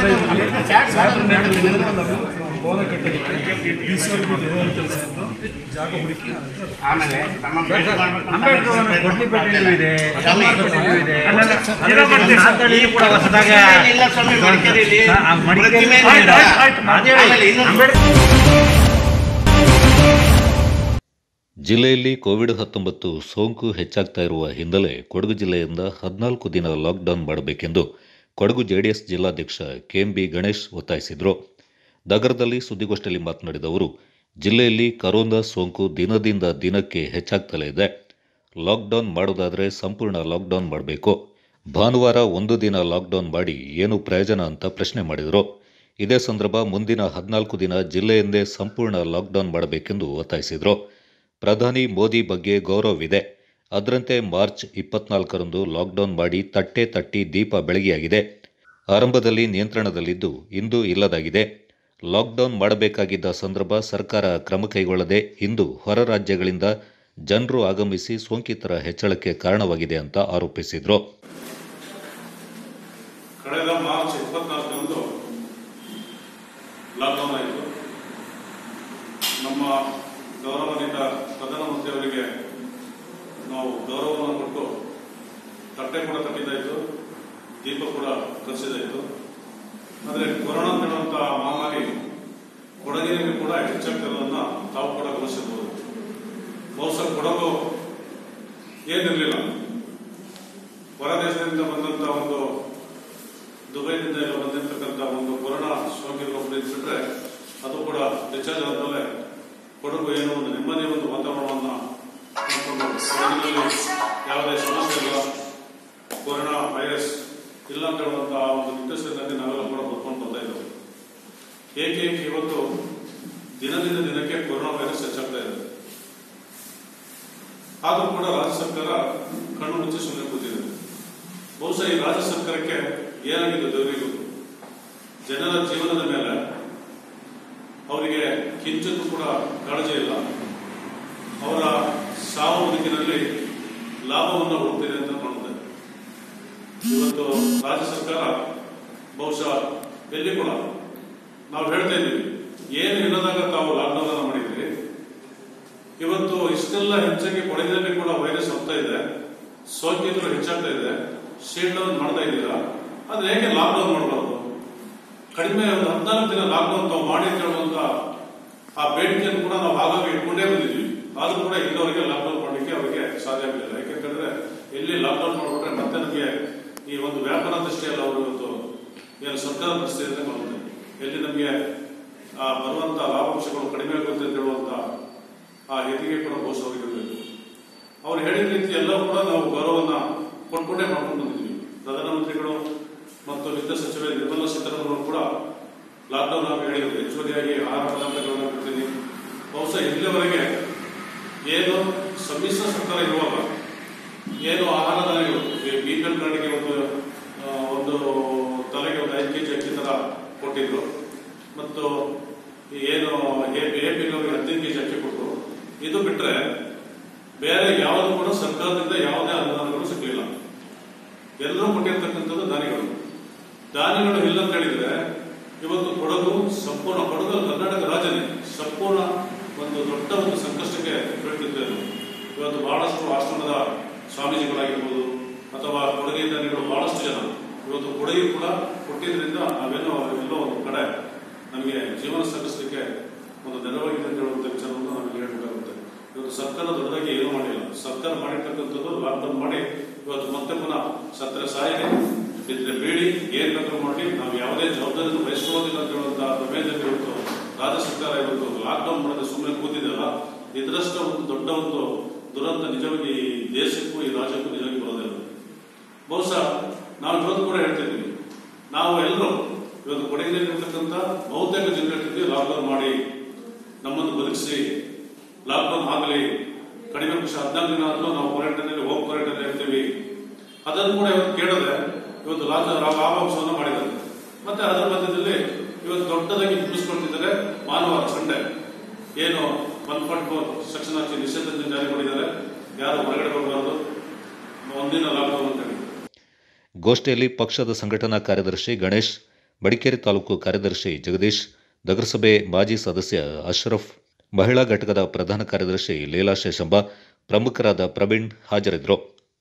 ಆಮೇಲೆ ತಮ್ಮ ಭೇಟಿ ಮಾಡ್ಬೇಕು ಅಂತ ಅಂಬೇಡ್ಕರ್ ಅವರ ಕೊಡ್ಲಿಪೇಟೆಯಲ್ಲೂ ಇದೆ ಸ್ವಾಮಿ, ಇದೆ ಇರೋ ಬರ್ತೀವಿ ಸರ್. ನಾಲ್ಕಳ್ಳಿಯೂ ಕೂಡ ಹೊಸದಾಗಿ ಇಲ್ಲ ಸ್ವಾಮಿ ಮಡಿಕೇರಿಯಲ್ಲಿ ಆ, ಆ, ಮಡಿಕೇರಿ- ಪ್ರತಿಮೆ ಆಯ್ತು, ಇಲ್ಲ. ಆಯ್ತು, ಆಯ್ತು, ಅದೇ ಹೇಳಿ. ಆಮೇಲೆ ಇನ್ನೊಂದು ಅಂಬೇಡ್ಕರ್ ಜಿಲ್ಲೆಯಲ್ಲಿ ಕೋವಿಡ್ ಹತ್ತೊಂಬತ್ತು ಸೋಂಕು ಹೆಚ್ಚಾಗ್ತಾ ಇರುವ ಹಿನ್ನೆಲೆ ಕೊಡಗು ಜಿಲ್ಲೆಯಿಂದ ಹದಿನಾಲ್ಕು ದಿನ ಲಾಕ್ಡೌನ್ ಮಾಡಬೇಕೆಂದು ಕೊಡಗು ಜೆಡಿಎಸ್ ಜಿಲ್ಲಾಧ್ಯಕ್ಷ ಕೆಎಂಬಿ ಗಣೇಶ್ ಒತ್ತಾಯಿಸಿದರು ನಗರದಲ್ಲಿ ಸುದ್ದಿಗೋಷ್ಠಿಯಲ್ಲಿ ಮಾತನಾಡಿದ ಅವರು ಜಿಲ್ಲೆಯಲ್ಲಿ ಕರೋನಾ ಸೋಂಕು ದಿನದಿಂದ ದಿನಕ್ಕೆ ಹೆಚ್ಚಾಗ್ತಲೇ ಇದೆ ಲಾಕ್ಡೌನ್ ಮಾಡೋದಾದರೆ ಸಂಪೂರ್ಣ ಲಾಕ್ಡೌನ್ ಮಾಡಬೇಕು ಭಾನುವಾರ ಒಂದು ದಿನ ಲಾಕ್ಡೌನ್ ಮಾಡಿ ಏನು ಪ್ರಯೋಜನ ಅಂತ ಪ್ರಶ್ನೆ ಮಾಡಿದರು ಇದೇ ಸಂದರ್ಭ ಮುಂದಿನ ಹದಿನಾಲ್ಕು ದಿನ ಜಿಲ್ಲೆಯನ್ನೇ ಸಂಪೂರ್ಣ ಲಾಕ್ಡೌನ್ ಮಾಡಬೇಕೆಂದು ಒತ್ತಾಯಿಸಿದರು ಪ್ರಧಾನಿ ಮೋದಿ ಬಗ್ಗೆ ಗೌರವವಿದೆ ಅದರಂತೆ ಮಾರ್ಚ್ ಇಪ್ಪತ್ನಾಲ್ಕರಂದು ಲಾಕ್ಡೌನ್ ಮಾಡಿ ತಟ್ಟೆ ತಟ್ಟಿ ದೀಪ ಬೆಳಗಿಯಾಗಿದೆ ಆರಂಭದಲ್ಲಿ ನಿಯಂತ್ರಣದಲ್ಲಿದ್ದು ಇಂದು ಇಲ್ಲದಾಗಿದೆ ಲಾಕ್ಡೌನ್ ಮಾಡಬೇಕಾಗಿದ್ದ ಸಂದರ್ಭ ಸರ್ಕಾರ ಕ್ರಮ ಕೈಗೊಳ್ಳದೆ ಇಂದು ಹೊರ ರಾಜ್ಯಗಳಿಂದ ಜನರು ಆಗಮಿಸಿ ಸೋಂಕಿತರ ಹೆಚ್ಚಳಕ್ಕೆ ಕಾರಣವಾಗಿದೆ ಅಂತ ಆರೋಪಿಸಿದರು ಕಳೆದ ಮಾರ್ಚ್ ಇಪ್ಪತ್ನಾಲ್ಕರಂದು ಲಾಕ್ಡೌನ್ ಆಯಿತು ನಮ್ಮ ಗೌರವಾನ್ವಿತ ಪ್ರಧಾನಮಂತ್ರಿಯವರಿಗೆ ನಾವು ಗೌರವವನ್ನು ಕೊಟ್ಟು ತಟ್ಟೆ ಕೂಡ ತಟ್ಟಿದ್ದಾಯಿತು ದೀಪ ಕೂಡ ಕಲಿಸಿದಾಯಿತು ಆದರೆ ಕೊರೋನಾ ಅನ್ನುವಂಥ ಮಹಾಮಾರಿ ಕೊಡಗಿನಲ್ಲಿ ಕೂಡ ಹೆಚ್ಚಾಗ್ತಿರೋದನ್ನ ತಾವು ಕೂಡ ಗಮನಿಸಿರ್ಬೋದು ಬಹುಶಃ ಕೊಡಗು ಏನಿರಲಿಲ್ಲ ಹೊರ ದೇಶದಿಂದ ಬಂದಂತ ಒಂದು ದುಬೈನಿಂದ ಎಲ್ಲ ಬಂದಿರತಕ್ಕಂಥ ಒಂದು ಕೊರೋನಾ ಸೋಂಕಿತರು ಬಿಟ್ಟರೆ ಅದು ಕೂಡ ಡಿಸ್ಚಾರ್ಜ್ ಆದಮೇಲೆ ಕೊಡಗು ಏನೋ ಒಂದು ನೆಮ್ಮದಿಯ ಒಂದು ವಾತಾವರಣವನ್ನು ನೋಡ್ಕೊಂಡು ಕೊಡಗಿನಲ್ಲಿ ಯಾವುದೇ ಸಮಸ್ಯೆ ಇಲ್ಲ ಕೊರೋನಾ ವೈರಸ್ ಇಲ್ಲ ಅಂತ ಹೇಳುವಂತಹ ಒಂದು ನಿಟ್ಟುಸಿರಿನಲ್ಲಿ ನಾವೆಲ್ಲ ಕೂಡ ಬದುಕೊಂಡು ಬರ್ತಾ ಇದ್ದೇವೆ ಏಕೆ ಇವತ್ತು ದಿನದಿಂದ ದಿನಕ್ಕೆ ಕೊರೋನಾ ವೈರಸ್ ಹೆಚ್ಚಾಗ್ತಾ ಇದೆ ಆದರೂ ಕೂಡ ರಾಜ್ಯ ಸರ್ಕಾರ ಕಣ್ಣು ಮುಚ್ಚಿ ಸುಮ್ಮನೆ ಕೂತಿದೆ ಬಹುಶಃ ಈ ರಾಜ್ಯ ಸರ್ಕಾರಕ್ಕೆ ಏನಾಗಿದೆ ದೇವರಿಗೂ ಜನರ ಜೀವನದ ಮೇಲೆ ಅವರಿಗೆ ಕಿಂಚಿತ್ತೂ ಕೂಡ ಕಾಳಜಿ ಇಲ್ಲ ಅವರ ಸಾವು ಬದುಕಿನಲ್ಲಿ ಲಾಭವನ್ನು ಹುಡುಕ್ತಿದೆ ಅಂತ ಕಾಣುತ್ತೆ ಇವತ್ತು ರಾಜ್ಯ ಸರ್ಕಾರ ಬಹುಶಃ ಎಲ್ಲಿ ಕೂಡ ನಾವು ಹೇಳ್ತಾ ಇದ್ದೀವಿ ಏನು ಇಲ್ಲದಾಗ ತಾವು ಲಾಕ್ಡೌನ್ ಅನ್ನು ಮಾಡಿದ್ರಿ ಇವತ್ತು ಇಷ್ಟೆಲ್ಲ ಹೆಚ್ಚಾಗಿ ಕೊಡಗಿನಲ್ಲಿ ಕೂಡ ವೈರಸ್ ಹೋಗ್ತಾ ಇದೆ ಸೋಂಕಿತರು ಹೆಚ್ಚಾಗ್ತಾ ಇದೆ ಶೀಟ್ ಡೌನ್ ಮಾಡ್ತಾ ಇದ್ದೀರಾ ಆದ್ರೆ ಹೇಗೆ ಲಾಕ್ಡೌನ್ ಮಾಡಬಾರ್ದು ಕಡಿಮೆ ಒಂದು ಹದಿನಾಲ್ಕು ದಿನ ಲಾಕ್ಡೌನ್ ತಾವು ಮಾಡಿ ಅಂತ ಹೇಳುವಂತ ಆ ಬೇಡಿಕೆಯನ್ನು ಕೂಡ ನಾವು ಆಗಾಗ ಇಟ್ಕೊಂಡೇ ಬಂದಿದ್ವಿ ಆದ್ರೂ ಕೂಡ ಇಲ್ಲವರಿಗೆ ಲಾಕ್ಡೌನ್ ಮಾಡಲಿಕ್ಕೆ ಅವರಿಗೆ ಸಾಧ್ಯ ಆಗಲಿಲ್ಲ ಯಾಕೆಂತಂದ್ರೆ ಎಲ್ಲಿ ಲಾಕ್ಡೌನ್ ಮಾಡಿಬಿಟ್ರೆ ಮತ್ತೆ ನಮಗೆ ಈ ಒಂದು ವ್ಯಾಪಾರ ದೃಷ್ಟಿಯಲ್ಲಿ ಅವರು ಇವತ್ತು ಏನು ಸರ್ಕಾರ ಪರಿಸ್ಥಿತಿ ಅಂತ ಬರುತ್ತೆ ಎಲ್ಲಿ ನಮಗೆ ಆ ಬರುವಂತ ಲಾಭಾಂಶಗಳು ಕಡಿಮೆ ಆಗುತ್ತೆ ಅಂತ ಹೇಳುವಂತ ಆ ಹೆರಿಗೆ ಕೂಡ ಬಹುಶಃ ಅವರಿಗೆ ಇರಬೇಕು ಅವ್ರು ಹೇಳಿದ ರೀತಿ ಎಲ್ಲವೂ ಕೂಡ ನಾವು ಗೌರವವನ್ನ ಕೊಟ್ಕೊಂಡೇ ಮಾಡ್ಕೊಂಡು ಬಂದಿದ್ವಿ ಪ್ರಧಾನಮಂತ್ರಿಗಳು ಮತ್ತು ವಿತ್ತ ಸಚಿವೆ ನಿರ್ಮಲಾ ಸೀತಾರಾಮನ್ ಕೂಡ ಲಾಕ್ಡೌನ್ ಆಗಿ ಹೇಳಿದ್ರು ಹೆಚ್ಚುವರಿಯಾಗಿ ಆಹಾರ ಪದಾರ್ಥಗಳನ್ನು ಬಿಡ್ತೀನಿ ಬಹುಶಃ ಇಲ್ಲಿವರೆಗೆ ಏನು ಸಮ್ಮಿಶ್ರ ಸರ್ಕಾರ ಇರುವಾಗ ಏನು ಆಹಾರ ಧಾನ್ಯಗಳು ಬಿ ಪಿ ಎಲ್ ಕಾರ್ಡ್ಗೆ ಒಂದು ಆ, ಒಂದು ತಲೆಗೆ ಒಂದು ಐದು ಕೆಜಿ ಅಕ್ಕಿ ತರ ಕೊಟ್ಟಿದ್ರು ಮತ್ತು ಈ ಏನು ಎ ಪಿ ಅವರಿಗೆ ಹದಿನೈದು ಕೆಜಿ ಅಕ್ಕಿ ಕೊಟ್ಟರು ಇದು ಬಿಟ್ರೆ ಬೇರೆ ಯಾವುದು ಕೂಡ ಸರ್ಕಾರದಿಂದ ಯಾವುದೇ ಅನುದಾನಗಳು ಸಿಗಲಿಲ್ಲ ಎಲ್ಲರೂ ಕೊಟ್ಟಿರ್ತಕ್ಕಂಥದ್ದು ದಾನಿಗಳು ದಾನಿಗಳು ಇಲ್ಲ ಅಂತ ಹೇಳಿದ್ರೆ ಇವತ್ತು ಕೊಡಗು ಸಂಪೂರ್ಣ ಕೊಡಗು ಕರ್ನಾಟಕ ರಾಜ್ಯನೇ ಸಂಪೂರ್ಣ ಒಂದು ದೊಡ್ಡ ಒಂದು ಸಂಕಷ್ಟಕ್ಕೆ ಬೀಳ್ತಿದ್ದೇವೆ ಇವತ್ತು ಬಹಳಷ್ಟು ಆಶ್ರಮದ ಸ್ವಾಮೀಜಿಗಳಾಗಿರ್ಬೋದು ಅಥವಾ ಕೊಡಗಿ ದಾನಿಗಳು ಬಹಳಷ್ಟು ಜನ ಇವತ್ತು ಕೊಡಗಿ ಕೂಡ ಕೊಟ್ಟಿದ್ರಿಂದ ನಾವೇನೋ ಎಲ್ಲೋ ಒಂದು ಕಡೆ ನಮಗೆ ಜೀವನ ಸಾಗಿಸಲಿಕ್ಕೆ ಒಂದು ನೆರವಾಗಿದೆ ಅಂತ ಹೇಳುವಂಥ ವಿಚಾರವನ್ನು ನಾವು ಹೇಳಬೇಕಾಗುತ್ತೆ ಇವತ್ತು ಸರ್ಕಾರ ದೊಡ್ಡದಾಗಿ ಏನೂ ಮಾಡಿಲ್ಲ ಸರ್ಕಾರ ಮಾಡಿರ್ತಕ್ಕಂಥದ್ದು ಲಾಕ್ಡೌನ್ ಮಾಡಿ ಇವತ್ತು ಮತ್ತೆ ಪುನಃ ಸತ್ರ ಸಾಯಲಿ ಇದ್ರೆ ಬೇಡಿ ಏನ್ ಬೇಕಾದ್ರೂ ಮಾಡಿ ನಾವು ಯಾವುದೇ ಜವಾಬ್ದಾರಿಯನ್ನು ವಹಿಸ್ಕೊಳ್ಳೋದಿಲ್ಲ ಅಂತ ಹೇಳುವಂತ ಪ್ರಮೇಯದಲ್ಲಿ ಇವತ್ತು ರಾಜ್ಯ ಸರ್ಕಾರ ಇವತ್ತು ಲಾಕ್ಡೌನ್ ಮಾಡದೆ ಸುಮ್ಮನೆ ಕೂತಿದೆಯಲ್ಲ ಇದರಷ್ಟು ಒಂದು ದೊಡ್ಡ ಒಂದು ದುರಂತ ನಿಜವಾಗಿ ಈ ದೇಶಕ್ಕೂ ಈ ರಾಜ್ಯಕ್ಕೂ ನಿಜವಾಗಿ ಬರೋದಿಲ್ಲ ಬಹುಶಃ ನಾವು ಇವತ್ತು ಕೂಡ ಹೇಳ್ತಿದ್ದೀವಿ ನಾವು ಎಲ್ಲರೂ ಇವತ್ತು ಕೊಡಗಿನಲ್ಲಿರ್ತಕ್ಕಂಥ ಬಹುತೇಕ ಜಿಲ್ಲೆಗಳಲ್ಲಿ ಲಾಕ್ಡೌನ್ ಮಾಡಿ ನಮ್ಮನ್ನು ಬದುಕಿಸಿ ಲಾಕ್ಡೌನ್ ಆಗಲಿ ಕಡಿಮೆ ಪಕ್ಷ ಹದಿನಾಲ್ಕು ದಿನ ಆದ್ರೂ ನಾವು ಕ್ವಾರಂಟೈನ್ ಅಲ್ಲಿ ಹೋಮ್ ಕ್ವಾರಂಟೈನ್ ಇರ್ತೀವಿ ಅದನ್ನು ಕೂಡ ಇವತ್ತು ಕೇಳಿದ್ರೆ ಇವತ್ತು ಲಾಭ ಲಾಭಾಂಶವನ್ನು ಮಾಡಿದ್ದಾರೆ ಮತ್ತೆ ಅದರ ಮಧ್ಯದಲ್ಲಿ ಇವತ್ತು ದೊಡ್ಡದಾಗಿ ಮುಗಿಸ್ಕೊಳ್ತಿದ್ದಾರೆ ಭಾನುವಾರ ಸಂಡೆ ಏನು ಒನ್ ಪಾಯಿಂಟ್ ಫೋರ್ ಸೆಕ್ಷನ್ ಹಾಕಿ ನಿಷೇಧದಿಂದ ಜಾರಿ ಮಾಡಿದ್ದಾರೆ ಯಾರು ಹೊರಗಡೆ ಬರಬಾರದು ಒಂದಿನ ಲಾಕ್ಡೌನ್ ಅಂತ ಹೇಳಿ ಗೋಷ್ಠಿಯಲ್ಲಿ ಪಕ್ಷದ ಸಂಘಟನಾ ಕಾರ್ಯದರ್ಶಿ ಗಣೇಶ್ ಮಡಿಕೇರಿ ತಾಲೂಕು ಕಾರ್ಯದರ್ಶಿ ಜಗದೀಶ್ ನಗರಸಭೆ ಮಾಜಿ ಸದಸ್ಯ ಅಶ್ರಫ್ ಮಹಿಳಾ ಘಟಕದ ಪ್ರಧಾನ ಕಾರ್ಯದರ್ಶಿ ಲೀಲಾ ಶೇಷಂಬ ಪ್ರಮುಖರಾದ ಪ್ರವೀಣ್ ಹಾಜರಿದ್ದರು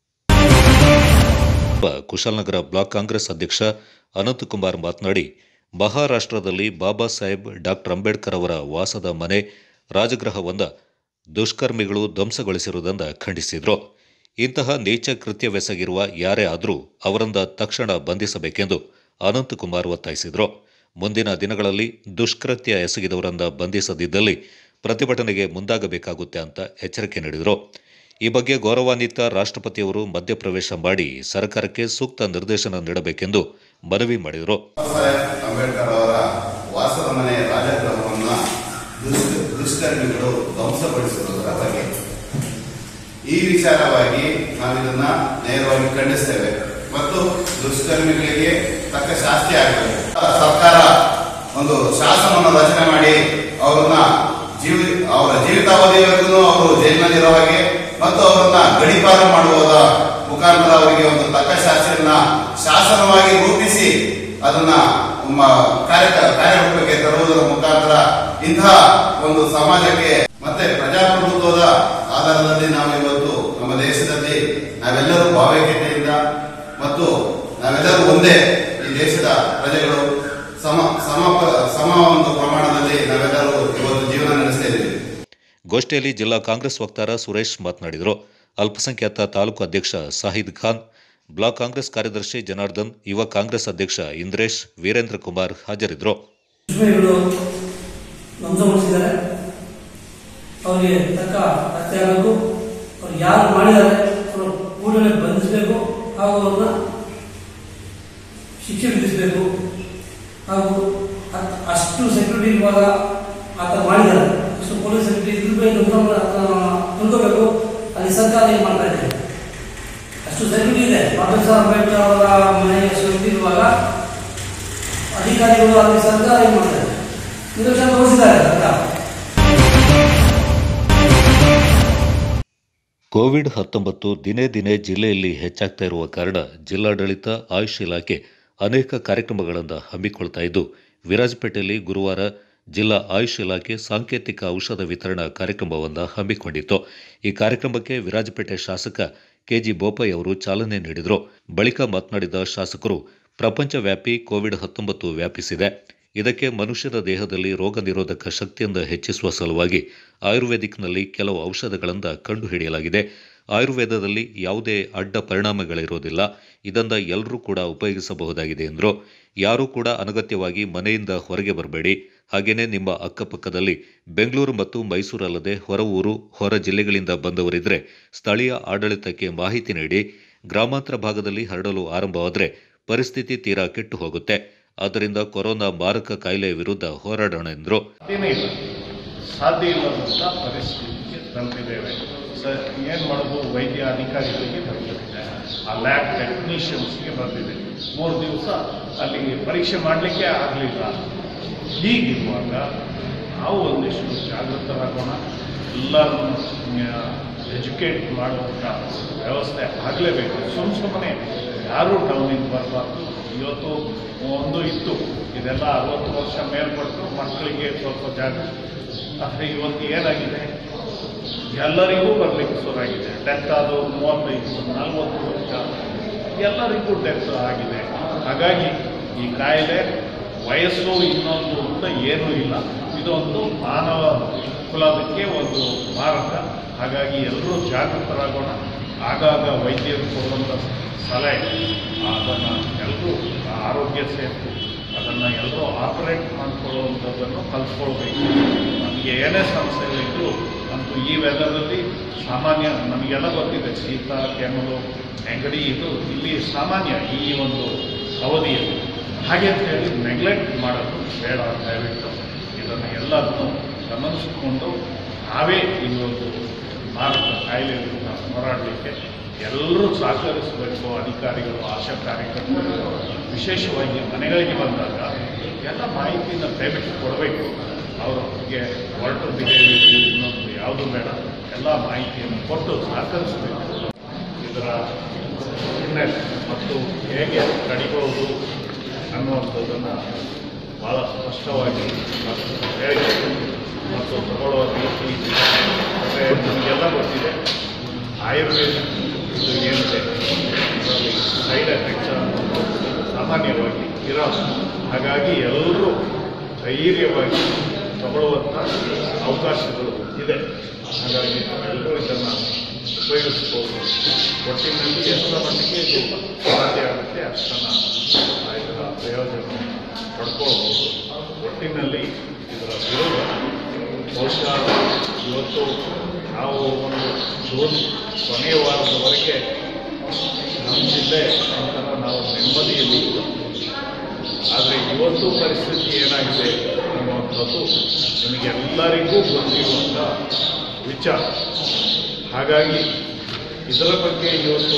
ಕುಶಾಲನಗರ ಬ್ಲಾಕ್ ಕಾಂಗ್ರೆಸ್ ಅಧ್ಯಕ್ಷ ಅನಂತಕುಮಾರ್ ಮಾತನಾಡಿ ಮಹಾರಾಷ್ಟ್ರದಲ್ಲಿ ಬಾಬಾ ಸಾಹೇಬ್ ಡಾಕ್ಟರ್ ಅಂಬೇಡ್ಕರ್ ಅವರ ವಾಸದ ಮನೆ ರಾಜಗೃಹವೊಂದ ದುಷ್ಕರ್ಮಿಗಳು ಧ್ವಂಸಗೊಳಿಸಿರುವುದನ್ನು ಖಂಡಿಸಿದರು ಇಂತಹ ನೀಚ ಕೃತ್ಯವೆಸಗಿರುವ ಯಾರೇ ಆದರೂ ಅವರಿಂದ ತಕ್ಷಣ ಬಂಧಿಸಬೇಕೆಂದು ಅನಂತಕುಮಾರ್ ಒತ್ತಾಯಿಸಿದರು ಮುಂದಿನ ದಿನಗಳಲ್ಲಿ ದುಷ್ಕೃತ್ಯ ಎಸಗಿದವರನ್ನ ಬಂಧಿಸದಿದ್ದಲ್ಲಿ ಪ್ರತಿಭಟನೆಗೆ ಮುಂದಾಗಬೇಕಾಗುತ್ತೆ ಅಂತ ಎಚ್ಚರಿಕೆ ನೀಡಿದರು ಈ ಬಗ್ಗೆ ಗೌರವಾನ್ವಿತ ರಾಷ್ಟ್ರಪತಿಯವರು ಮಧ್ಯಪ್ರವೇಶ ಮಾಡಿ ಸರ್ಕಾರಕ್ಕೆ ಸೂಕ್ತ ನಿರ್ದೇಶನ ನೀಡಬೇಕೆಂದು ಮನವಿ ಮಾಡಿದರು ಸಾಹೇಬ್ ಅಂಬೇಡ್ಕರ್ ಅವರ ವಾಸದ ಮನೆ ರಾಜಗೃಹವನ್ನ ದುಷ್ಕ- ದುಷ್ಕರ್ಮಿಗಳು ಧ್ವಂಸಗೊಳಿಸಿರುವುದರ ಬಗ್ಗೆ ಈ ವಿಚಾರವಾಗಿ ನಾವಿದನ್ನ ನೇರವಾಗಿ ಖಂಡಿಸ್ತೇವೆ ಮತ್ತು ದುಷ್ಕರ್ಮಿಗಳಿಗೆ ತಕ್ಕ ಶಾಸ್ತಿ ಆಗಬೇಕು ಸರ್ಕಾರ ಒಂದು ಶಾಸನವನ್ನು ರಚನೆ ಮಾಡಿ ಅವರನ್ನ ಜೀವ ಅವರ ಜೀವಿತಾವಧಿಯವರೆಗೂ ಅವರು ಜೈಲಿನಲ್ಲಿರೋ ಹಾಗೆ ಮತ್ತು ಅವರನ್ನ ಗಡಿಪಾರ ಮಾಡುವುದರ ಮುಖಾಂತರ ಅವರಿಗೆ ಒಂದು ತಕ್ಕ ಶಾಸ್ತಿಯನ್ನ ಶಾಸನವಾಗಿ ರೂಪಿಸಿ ಅದನ್ನ ಮ- ಕಾರ್ಯ ಕಾರ್ಯರೂಪಕ್ಕೆ ತರುವುದರ ಮುಖಾಂತರ ಇಂತಹ ಒಂದು ಸಮಾಜಕ್ಕೆ ಮತ್ತೆ ಪ್ರಜಾಪ್ರಭುತ್ವದ ಆಧಾರದಲ್ಲಿ ನಾವು ಇವತ್ತು ನಮ್ಮ ದೇಶದಲ್ಲಿ ನಾವೆಲ್ಲರೂ ಭಾವೈಕ್ಯತೆಯಿಂದ ಮತ್ತು ನಾವೆಲ್ಲರೂ ಒಂದೇ ಈ ದೇಶದ ಪ್ರಜೆಗಳು ಸಮ ಸಮ ಸಮ ಒಂದು ಪ್ರಮಾಣದಲ್ಲಿ ನಾವೆಲ್ಲರೂ ಇವತ್ತು ಜೀವನ ನಡೆಸ್ತಾ ಇದ್ದೀವಿ ಗೋಷ್ಠಿಯಲ್ಲಿ ಜಿಲ್ಲಾ ಕಾಂಗ್ರೆಸ್ ವಕ್ತಾರ ಸುರೇಶ್ ಮಾತನಾಡಿದರು ಅಲ್ಪಸಂಖ್ಯಾತ ತಾಲೂಕು ಅಧ್ಯಕ್ಷ ಸಾಹಿದ್ ಖಾನ್ ಬ್ಲಾಕ್ ಕಾಂಗ್ರೆಸ್ ಕಾರ್ಯದರ್ಶಿ ಜನಾರ್ದನ್ ಯುವ ಕಾಂಗ್ರೆಸ್ ಅಧ್ಯಕ್ಷ ಇಂದ್ರೇಶ್ ವೀರೇಂದ್ರ ಕುಮಾರ್ ಹಾಜರಿದ್ದರು ವಿಷಯಗಳು ಧ್ವಂಸಗೊಳಿಸಿದ್ದಾರೆ ಅವರಿಗೆ ತಕ್ಕ ಹತ್ಯೆ ಆಗಬೇಕು ಅವ್ರು ಯಾರು ಮಾಡಿದ್ದಾರೆ ಅವರು ಕೂಡಲೇ ಬಂಧಿಸಬೇಕು ಹಾಗೂ ಅವ್ರನ್ನ ಶಿಕ್ಷೆ ವಿಧಿಸಬೇಕು ಹಾಗೂ ಅತ್- ಅಷ್ಟು ಸೆಕ್ಯೂರಿಟಿ ಇರುವಾಗ ಆತ ಮಾಡಿದ್ದಾರೆ ಅಷ್ಟು ಪೊಲೀಸ್ ಸೆಕ್ಯೂರಿಟಿ ಇದ್ರ ಮೇಲೆ ತಿಳ್ಕೋಬೇಕು ಅಲ್ಲಿ ಸರ್ಕಾರ ಏನು ಮಾಡ್ತಾ ಇದೆ ಅಷ್ಟು ಸೆಕ್ಯೂರಿಟಿ ಇದೆ ಪ್ರೊಫೆಸರ್ ಅಂಬೇಡ್ಕರ್ ಅವರ ಮನೆಗೆ ಸೆಕ್ಯೂರಿಟಿ ಇರುವಾಗ ಅಧಿಕಾರಿಗಳು ಅಲ್ಲಿ ಸರ್ಕಾರ ಏನು ಮಾಡ್ತಾರೆ ನಿರ್ಲಕ್ಷ್ಯ ತೋರಿಸಿದ್ದಾರೆ ಸರ್ಕಾರ ಕೋವಿಡ್ ಹತ್ತೊಂಬತ್ತು ದಿನೇ ದಿನೇ ಜಿಲ್ಲೆಯಲ್ಲಿ ಹೆಚ್ಚಾಗ್ತಾ ಇರುವ ಕಾರಣ ಜಿಲ್ಲಾಡಳಿತ ಆಯುಷ್ ಇಲಾಖೆ ಅನೇಕ ಕಾರ್ಯಕ್ರಮಗಳನ್ನು ಹಮ್ಮಿಕೊಳ್ತಾ ಇದ್ದು ವಿರಾಜಪೇಟೆಯಲ್ಲಿ ಗುರುವಾರ ಜಿಲ್ಲಾ ಆಯುಷ್ ಇಲಾಖೆ ಸಾಂಕೇತಿಕ ಔಷಧ ವಿತರಣಾ ಕಾರ್ಯಕ್ರಮವನ್ನು ಹಮ್ಮಿಕೊಂಡಿತ್ತು ಈ ಕಾರ್ಯಕ್ರಮಕ್ಕೆ ವಿರಾಜಪೇಟೆ ಶಾಸಕ ಕೆಜಿ ಬೋಪಯ್ಯ ಅವರು ಚಾಲನೆ ನೀಡಿದರು ಬಳಿಕ ಮಾತನಾಡಿದ ಶಾಸಕರು ಪ್ರಪಂಚವ್ಯಾಪಿ ಕೋವಿಡ್ ಹತ್ತೊಂಬತ್ತು ವ್ಯಾಪಿಸಿದೆ ಇದಕ್ಕೆ ಮನುಷ್ಯನ ದೇಹದಲ್ಲಿ ರೋಗ ನಿರೋಧಕ ಶಕ್ತಿಯನ್ನು ಹೆಚ್ಚಿಸುವ ಸಲುವಾಗಿ ಆಯುರ್ವೇದಿಕ್ನಲ್ಲಿ ಕೆಲವು ಔಷಧಗಳನ್ನು ಕಂಡುಹಿಡಿಯಲಾಗಿದೆ ಆಯುರ್ವೇದದಲ್ಲಿ ಯಾವುದೇ ಅಡ್ಡ ಪರಿಣಾಮಗಳಿರೋದಿಲ್ಲ ಇದನ್ನು ಎಲ್ಲರೂ ಕೂಡ ಉಪಯೋಗಿಸಬಹುದಾಗಿದೆ ಎಂದರು ಯಾರೂ ಕೂಡ ಅನಗತ್ಯವಾಗಿ ಮನೆಯಿಂದ ಹೊರಗೆ ಬರಬೇಡಿ ಹಾಗೆಯೇ ನಿಮ್ಮ ಅಕ್ಕಪಕ್ಕದಲ್ಲಿ ಬೆಂಗಳೂರು ಮತ್ತು ಮೈಸೂರಲ್ಲದೆ ಹೊರ ಊರು ಹೊರ ಜಿಲ್ಲೆಗಳಿಂದ ಬಂದವರಿದ್ದರೆ ಸ್ಥಳೀಯ ಆಡಳಿತಕ್ಕೆ ಮಾಹಿತಿ ನೀಡಿ ಗ್ರಾಮಾಂತರ ಭಾಗದಲ್ಲಿ ಹರಡಲು ಆರಂಭವಾದರೆ ಪರಿಸ್ಥಿತಿ ತೀರಾ ಕೆಟ್ಟು ಹೋಗುತ್ತೆ ಆದ್ದರಿಂದ ಕೊರೋನಾ ಮಾರಕ ಕಾಯಿಲೆ ವಿರುದ್ಧ ಹೋರಾಡೋಣ ಎಂದರು ಸಾಧ್ಯನೇ ಇಲ್ಲ ಸಾಧ್ಯ ಇಲ್ಲದಂಥ ಪರಿಸ್ಥಿತಿಗೆ ತಲುಪಿದ್ದೇವೆ ಸರ್ ಏನು ಮಾಡೋದು ವೈದ್ಯ ಅಧಿಕಾರಿಗಳಿಗೆ ಬಂದಿದೆ ಆ ಲ್ಯಾಬ್ ಟೆಕ್ನಿಷಿಯನ್ಸ್ಗೆ ಬಂದಿದೆ ಮೂರು ದಿವಸ ಅಲ್ಲಿ ಪರೀಕ್ಷೆ ಮಾಡಲಿಕ್ಕೆ ಆಗಲಿಲ್ಲ ಹೀಗಿರುವಾಗ ನಾವು ಒಂದಿಷ್ಟು ಜಾಗೃತರಾಗೋಣ ಎಲ್ಲರನ್ನು ಎಜುಕೇಟ್ ಮಾಡುವಂಥ ವ್ಯವಸ್ಥೆ ಆಗಲೇಬೇಕು ಸುಮ್ಮ ಸುಮ್ಮನೆ ಯಾರೂ ಡೌನಿಗೆ ಬರಬಾರ್ದು ಇವತ್ತು ಒಂದು ಇತ್ತು ಇದೆಲ್ಲ ಅರವತ್ತು ವರ್ಷ ಮೇಲ್ಪಟ್ಟು ಮಕ್ಕಳಿಗೆ ಸ್ವಲ್ಪ ಜಾಗ ಆದರೆ ಇವತ್ತು ಏನಾಗಿದೆ ಎಲ್ಲರಿಗೂ ಬರಲಿಕ್ಕೆ ಶುರುವಾಗಿದೆ ಡೆತ್ ಆದವು ಮೂವತ್ತೈದು ನಲವತ್ತು ವರ್ಷ ಎಲ್ಲರಿಗೂ ಡೆತ್ ಆಗಿದೆ ಹಾಗಾಗಿ ಈ ಕಾಯಿಲೆ ವಯಸ್ಸು ಇನ್ನೊಂದು ಅಂತ ಏನೂ ಇಲ್ಲ ಇದೊಂದು ಮಾನವ ಕುಲದಕ್ಕೆ ಒಂದು ಮಾರಕ ಹಾಗಾಗಿ ಎಲ್ಲರೂ ಜಾಗೃತರಾಗೋಣ ಆಗಾಗ ವೈದ್ಯರು ಕೊಡುವಂಥ ಸಲಹೆ ಅದನ್ನು ಎಲ್ಲರೂ ಆರೋಗ್ಯ ಸೇತು ಅದನ್ನು ಎಲ್ಲರೂ ಆಪರೇಟ್ ಮಾಡಿಕೊಳ್ಳುವಂಥದ್ದನ್ನು ಕಲ್ತ್ಕೊಳ್ಬೇಕು ನಮಗೆ ಏನೇ ಸಮಸ್ಯೆಗಳಿದ್ರು ಅಂತೂ ಈ ವೆದರಲ್ಲಿ ಸಾಮಾನ್ಯ ನಮಗೆಲ್ಲ ಗೊತ್ತಿದೆ ಶೀತ ಕೆಮ್ಮಲು ನೆಗಡಿ ಇದು ಇಲ್ಲಿ ಸಾಮಾನ್ಯ ಈ ಒಂದು ಅವಧಿಯಲ್ಲಿ ಹಾಗೆ ಅಂತ ಹೇಳಿ ನೆಗ್ಲೆಕ್ಟ್ ಮಾಡೋದು ಬೇಡ ದಯವಿಟ್ಟು ಇದನ್ನು ಎಲ್ಲದನ್ನು ಗಮನಿಸಿಕೊಂಡು ನಾವೇ ಈ ಒಂದು ಮಾರಕ ಕಾಯಿಲೆ ವಿರುದ್ಧ ಹೋರಾಡಲಿಕ್ಕೆ ಎಲ್ಲರೂ ಸಹಕರಿಸಬೇಕು ಅಧಿಕಾರಿಗಳು ಆಶಾ ಕಾರ್ಯಕರ್ತರು ವಿಶೇಷವಾಗಿ ಮನೆಗಳಿಗೆ ಬಂದಾಗ ಎಲ್ಲ ಮಾಹಿತಿಯನ್ನು ದಯವಿಟ್ಟು ಕೊಡಬೇಕು ಅವರಿಗೆ ಹೊರಟು ಬಿಹೇವಿಯರ್ ಇನ್ನೊಂದು ಯಾವುದು ಬೇಡ ಎಲ್ಲ ಮಾಹಿತಿಯನ್ನು ಕೊಟ್ಟು ಸಹಕರಿಸಬೇಕು ಇದರ ಹಿನ್ನೆಲೆ ಮತ್ತು ಹೇಗೆ ತಡಿಬಹುದು ಅನ್ನುವಂಥದ್ದನ್ನು ಭಾಳ ಸ್ಪಷ್ಟವಾಗಿ ಮತ್ತು ಹೇಳಬೇಕು ಮತ್ತು ತಗೊಳ್ಳುವ ರೀತಿ ಮತ್ತು ನಮಗೆಲ್ಲ ಗೊತ್ತಿದೆ ಆಯುರ್ವೇದ ಇದು ಏನಿದೆ ಇದರಲ್ಲಿ ಸೈಡ್ ಎಫೆಕ್ಟ್ಸ್ ಸಾಮಾನ್ಯವಾಗಿ ಇರೋದು ಹಾಗಾಗಿ ಎಲ್ಲರೂ ಧೈರ್ಯವಾಗಿ ತಗೊಳ್ಳುವಂಥ ಅವಕಾಶಗಳು ಇದೆ ಹಾಗಾಗಿ ಎಲ್ಲರೂ ಇದನ್ನು ಉಪಯೋಗಿಸ್ಬೋದು ಒಟ್ಟಿನಲ್ಲಿ ಎಷ್ಟರ ಮಟ್ಟಿಗೆ ಇದು ಸಾಧ್ಯ ಆಗುತ್ತೆ ಅಷ್ಟನ್ನು ಇದರ ಪ್ರಯೋಜನ ಪಡ್ಕೊಳ್ಬೋದು ಒಟ್ಟಿನಲ್ಲಿ ಇದರ ವಿರೋಧ ಬಹುಶಃ ಇವತ್ತು ನಾವು ಒಂದು ಜೂನ್ ಕೊನೆಯ ವಾರದವರೆಗೆ ನಮ್ಮ ಜಿಲ್ಲೆ ನಂತರ ನಾವು ನೆಮ್ಮದಿಯಲ್ಲಿ ಇದ್ದೆವು. ಆದರೆ ಇವತ್ತು ಪರಿಸ್ಥಿತಿ ಏನಾಗಿದೆ ಅನ್ನುವಂಥದ್ದು ನಿಮಗೆಲ್ಲರಿಗೂ ಗೊತ್ತಿರುವಂಥ ವಿಚಾರ ಹಾಗಾಗಿ ಇದರ ಬಗ್ಗೆ ಇವತ್ತು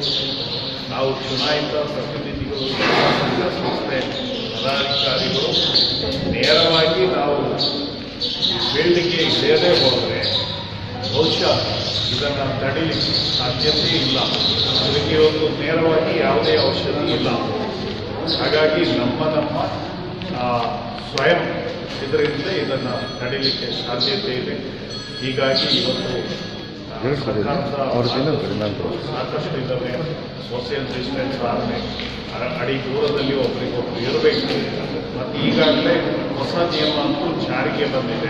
ನಾವು ಚುನಾಯಿತ ಪ್ರತಿನಿಧಿಗಳು ಸಂಘ ಸಂಸ್ಥೆ ಪದಾಧಿಕಾರಿಗಳು ನೇರವಾಗಿ ನಾವು ಈ ಫೀಲ್ಡ್ಗೆ ಇಳಿಯದೇ ಹೋದರೆ ಬಹುಶಃ ಇದನ್ನು ತಡೀಲಿಕ್ಕೆ ಸಾಧ್ಯತೆ ಇಲ್ಲ ಇದಕ್ಕೆ ಇವತ್ತು ನೇರವಾಗಿ ಯಾವುದೇ ಔಷಧಿ ಇಲ್ಲ ಹಾಗಾಗಿ ನಮ್ಮ ನಮ್ಮ ಆ, ಸ್ವಯಂ ಇದರಿಂದ ಇದನ್ನು ತಡೀಲಿಕ್ಕೆ ಸಾಧ್ಯತೆ ಇದೆ ಹೀಗಾಗಿ ಇವತ್ತು ಆ, ಸರ್ಕಾರದ ಸಾಕಷ್ಟು ಇದ್ದಾವೆ ಸೋಷಿಯಲ್ ಡಿಸ್ಟೆನ್ಸ್ ಆರನೆ ಅಡಿ ದೂರದಲ್ಲಿ ಒಬ್ಬರಿಗೊಬ್ಬರು ಇರಬೇಕು ಮತ್ತು ಈಗಾಗಲೇ ಹೊಸ ನಿಯಮ ಅಂತೂ ಜಾರಿಗೆ ಬಂದಿದೆ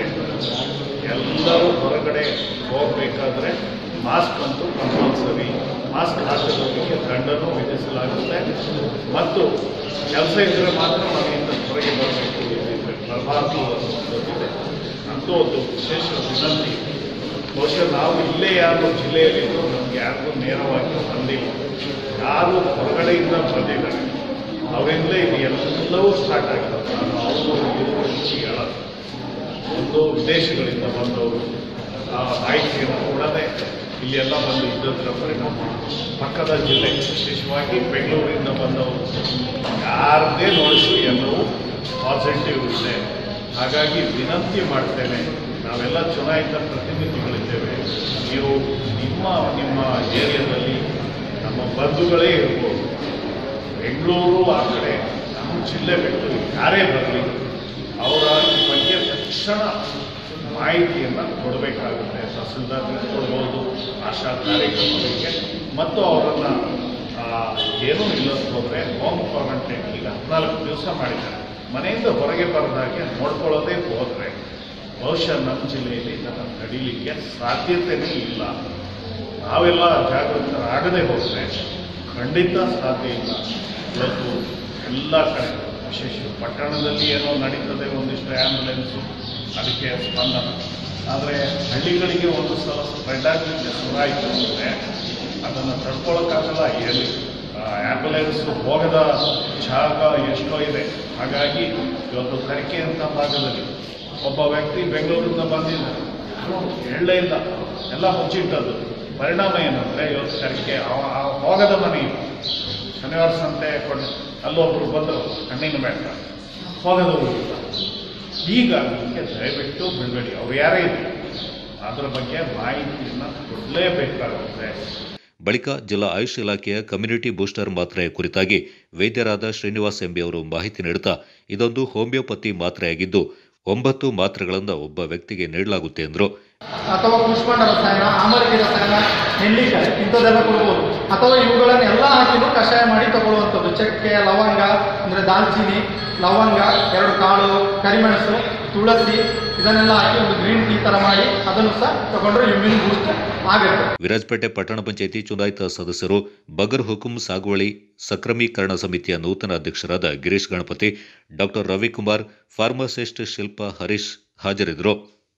ಎಲ್ಲರೂ ಹೊರಗಡೆ ಹೋಗಬೇಕಾದ್ರೆ ಮಾಸ್ಕ್ ಅಂತೂ ಕಂಪಲ್ಸರಿ ಮಾಸ್ಕ್ ಹಾಕದವರಿಗೆ ದಂಡನೂ ವಿಧಿಸಲಾಗುತ್ತೆ ಮತ್ತು ಕೆಲಸ ಇದ್ದರೆ ಮಾತ್ರ ಮನೆಯಿಂದ ಹೊರಗೆ ಬರಬೇಕು ಇಲ್ಲಿದೆ ಬರಬಾರ್ದು ಅನ್ನೋದಿದೆ ಅಂತೂ ಒಂದು ವಿಶೇಷ ವಿನಂತಿ ಬಹುಶಃ ನಾವು ಇಲ್ಲೇ ಯಾರು ಜಿಲ್ಲೆಯಲ್ಲಿದ್ದು ನಮ್ಗೆ ಯಾರಿಗೂ ನೇರವಾಗಿ ಬಂದಿಲ್ಲ ಯಾರು ಹೊರಗಡೆಯಿಂದ ಬಂದಿದ್ದಾರೆ ಅವರಿಂದಲೇ ಇದು ಎಲ್ಲವೂ ಸ್ಟಾರ್ಟ್ ಆಗಿದೆ ನಾನು ಅವರು ಇವರು ಹೆಚ್ಚಿಗೆ ಹೇಳೋದು ಒಂದು ವಿದೇಶಗಳಿಂದ ಬಂದವರು ಆ ಮಾಹಿತಿಯನ್ನು ಕೊಡದೆ ಇಲ್ಲೆಲ್ಲ ಬಂದು ಇದ್ದದ್ರ ಪರಿಣಾಮ ಪಕ್ಕದ ಜಿಲ್ಲೆ ವಿಶೇಷವಾಗಿ ಬೆಂಗಳೂರಿಂದ ಬಂದವರು ಯಾರದೇ ನೋಡಿಸಿ ಎಲ್ಲವೂ ಪಾಸಿಟಿವ್ ಇದೆ ಹಾಗಾಗಿ ವಿನಂತಿ ಮಾಡ್ತೇನೆ ನಾವೆಲ್ಲ ಚುನಾಯಿತ ಪ್ರತಿನಿಧಿಗಳಿದ್ದೇವೆ ನೀವು ನಿಮ್ಮ ನಿಮ್ಮ ಏರಿಯಾದಲ್ಲಿ ನಮ್ಮ ಬಂಧುಗಳೇ ಇರ್ಬೋದು ಬೆಂಗಳೂರು ಆ ಕಡೆ ನಮ್ಮ ಜಿಲ್ಲೆ ಬಿಟ್ಟು ಯಾರೇ ಬರಲಿ ಅವರ ಈ ಬಗ್ಗೆ ತಕ್ಷಣ ಮಾಹಿತಿಯನ್ನು ಕೊಡಬೇಕಾಗುತ್ತೆ ತಹಸೀಲ್ದಾರ್ಗೆ ಕೊಡ್ಬೋದು ಆಶಾ ಕಾರ್ಯಕ್ರಮಗಳಿಗೆ ಮತ್ತು ಅವರನ್ನು ಏನೂ ಇಲ್ಲದ ಹೋದರೆ ಹೋಮ್ ಕ್ವಾರಂಟೈನ್ ಈಗ ಹದಿನಾಲ್ಕು ದಿವಸ ಮಾಡಿದ್ದಾರೆ ಮನೆಯಿಂದ ಹೊರಗೆ ಬರದಾಗೆ ನೋಡ್ಕೊಳ್ಳೋದೇ ಹೋದರೆ ಬಹುಶಃ ನಮ್ಮ ಜಿಲ್ಲೆಯಲ್ಲಿ ಇದನ್ನು ತಡೀಲಿಕ್ಕೆ ಸಾಧ್ಯತೆಯೇ ಇಲ್ಲ ನಾವೆಲ್ಲ ಜಾಗೃತರಾಗದೆ ಹೋದರೆ ಖಂಡಿತ ಸಾಧ್ಯ ಇಲ್ಲ ಇವತ್ತು ಎಲ್ಲ ಕಡೆ ವಿಶೇಷ ಪಟ್ಟಣದಲ್ಲಿ ಏನೋ ನಡೀತದೆ ಒಂದಿಷ್ಟು ಆ್ಯಂಬುಲೆನ್ಸು ಅದಕ್ಕೆ ಸ್ಪಂದನ ಆದರೆ ಹಳ್ಳಿಗಳಿಗೆ ಒಂದು ಸಲ ಸ್ಪ್ರೆಡ್ ಆಗಲಿಕ್ಕೆ ಶುರುವಾಯಿತು ಅಂದರೆ ಅದನ್ನು ತಡ್ಕೊಳಕ್ಕಾಗಲ್ಲ ಎಲ್ಲಿ ಆ್ಯಂಬುಲೆನ್ಸ್ ಹೋಗದ ಜಾಗ ಎಷ್ಟೋ ಇದೆ ಹಾಗಾಗಿ ಇವತ್ತು ಕರಿಕೆ ಅಂತ ಭಾಗದಲ್ಲಿ ಒಬ್ಬ ವ್ಯಕ್ತಿ ಬೆಂಗಳೂರಿಂದ ಬಂದಿದ್ದಾನೆ ಹೇಳಲೇ ಇಲ್ಲ ಎಲ್ಲ ಮುಚ್ಚಿಟ್ಟದ್ದು ಪರಿಣಾಮ ಏನಂದರೆ ಇವತ್ತು ಕರಿಕೆ ಅವ- ಆ ಹೋಗದ ಮನೆ ಇದು. ಶನಿವಾರ ಸಂತೆ ಕೊಂಡು ಅಲ್ಲೊಬ್ರು ಬಂದರು ಹಣ್ಣಿನ ಬೆಟ್ಟ ಹೋಗದವರು ಇಲ್ಲ ಈಗ ಅದಕ್ಕೆ ದಯವಿಟ್ಟು ಬಿಡಬೇಡಿ ಅವ್ರು ಯಾರೇ ಇದ್ರು ಅದರ ಬಗ್ಗೆ ಮಾಹಿತಿಯನ್ನು ಕೊಡಲೇಬೇಕಾಗುತ್ತೆ ಬಳಿಕ ಜಿಲ್ಲಾ ಆಯುಷ್ ಇಲಾಖೆಯ ಕಮ್ಯುನಿಟಿ ಬೂಸ್ಟರ್ ಮಾತ್ರೆ ಕುರಿತಾಗಿ ವೈದ್ಯರಾದ ಶ್ರೀನಿವಾಸ್ ಎಂಬಿ ಅವರು ಮಾಹಿತಿ ನೀಡುತ್ತಾ ಇದೊಂದು ಹೋಮಿಯೋಪತಿ ಮಾತ್ರೆಯಾಗಿದ್ದು ಒಂಬತ್ತು ಮಾತ್ರೆಗಳನ್ನು ಒಬ್ಬ ವ್ಯಕ್ತಿಗೆ ನೀಡಲಾಗುತ್ತೆ ಎಂದರು ಅಥವಾ ಕುಷ್ಮಾಂಡ ರಸಾಯನ ಆಮಲಗಿ ರಸಾಯನ ನೆಲ್ಲಿಕಾಯಿ ಇಂಥದ್ದೆಲ್ಲ ಕೊಡ್ಬೋದು ಅಥವಾ ಇವುಗಳನ್ನೆಲ್ಲ ಹಾಕಿನೂ ಕಷಾಯ ಮಾಡಿ ತಗೊಳ್ಳುವಂಥದ್ದು ಚಕ್ಕೆ ಲವಂಗ ಅಂದರೆ ದಾಲ್ಚಿನ್ನಿ ಲವಂಗ ಎರಡು ಕಾಳು ಕರಿಮೆಣಸು ತುಳಸಿ ಇದನ್ನೆಲ್ಲ ಹಾಕಿ ಒಂದು ಗ್ರೀನ್ ಟೀ ಥರ ಮಾಡಿ ಅದನ್ನು ಸಹ ತಗೊಂಡ್ರೆ ಇಮ್ಯೂನ್ ಬೂಸ್ಟ್ ಆಗುತ್ತೆ ವಿರಾಜಪೇಟೆ ಪಟ್ಟಣ ಪಂಚಾಯಿತಿ ಚುನಾಯಿತ ಸದಸ್ಯರು ಬಗರ್ ಹುಕುಂ ಸಾಗುವಳಿ ಸಕ್ರಮೀಕರಣ ಸಮಿತಿಯ ನೂತನ ಅಧ್ಯಕ್ಷರಾದ ಗಿರೀಶ್ ಗಣಪತಿ ಡಾಕ್ಟರ್ ರವಿಕುಮಾರ್ ಫಾರ್ಮಸಿಸ್ಟ್ ಶಿಲ್ಪಾ ಹರೀಶ್ ಹಾಜರಿದ್ದರು